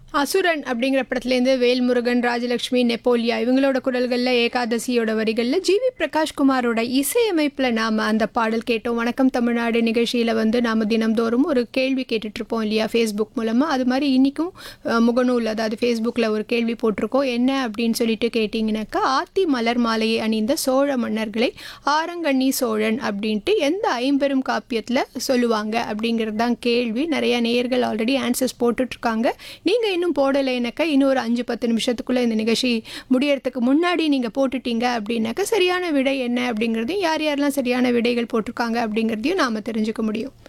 அசுரன் அப்படிங்கிற படத்துலேருந்து வேல்முருகன் ராஜலக்ஷ்மி நெப்போலியா இவங்களோட குரல்களில் ஏகாதசியோட வரிகளில் ஜிவி பிரகாஷ்குமாரோட இசையமைப்பில் நாம் அந்த பாடல் கேட்டோம் வணக்கம் தமிழ்நாடு நிகழ்ச்சியில் வந்து நாம் தினம்தோறும் ஒரு கேள்வி கேட்டுட்ருப்போம் இல்லையா ஃபேஸ்புக் மூலமாக அது மாதிரி இன்றைக்கும் முகநூல் அதாவது ஃபேஸ்புக்கில் ஒரு கேள்வி போட்டிருக்கோம் என்ன அப்படின்னு சொல்லிட்டு கேட்டிங்கனாக்கா ஆத்தி மலர் மாலையை அணிந்த சோழ மன்னர்களை ஆரங்கண்ணி சோழன் அப்படின்ட்டு எந்த ஐம்பெரும் காப்பியத்தில் சொல்லுவாங்க அப்படிங்கிறது தான் கேள்வி நிறைய நேயர்கள் ஆல்ரெடி ஆன்சர்ஸ் போட்டுட்ருக்காங்க நீங்கள் இன்னும் போடலைனாக்கா இன்னும் ஒரு அஞ்சு பத்து நிமிஷத்துக்குள்ளே இந்த நிகழ்ச்சி முடியறதுக்கு முன்னாடி நீங்கள் போட்டுட்டீங்க அப்படின்னாக்கா சரியான விடை என்ன அப்படிங்கிறதையும் யார் யாரெல்லாம் சரியான விடைகள் போட்டிருக்காங்க அப்படிங்கிறதையும் நாம் தெரிஞ்சுக்க முடியும்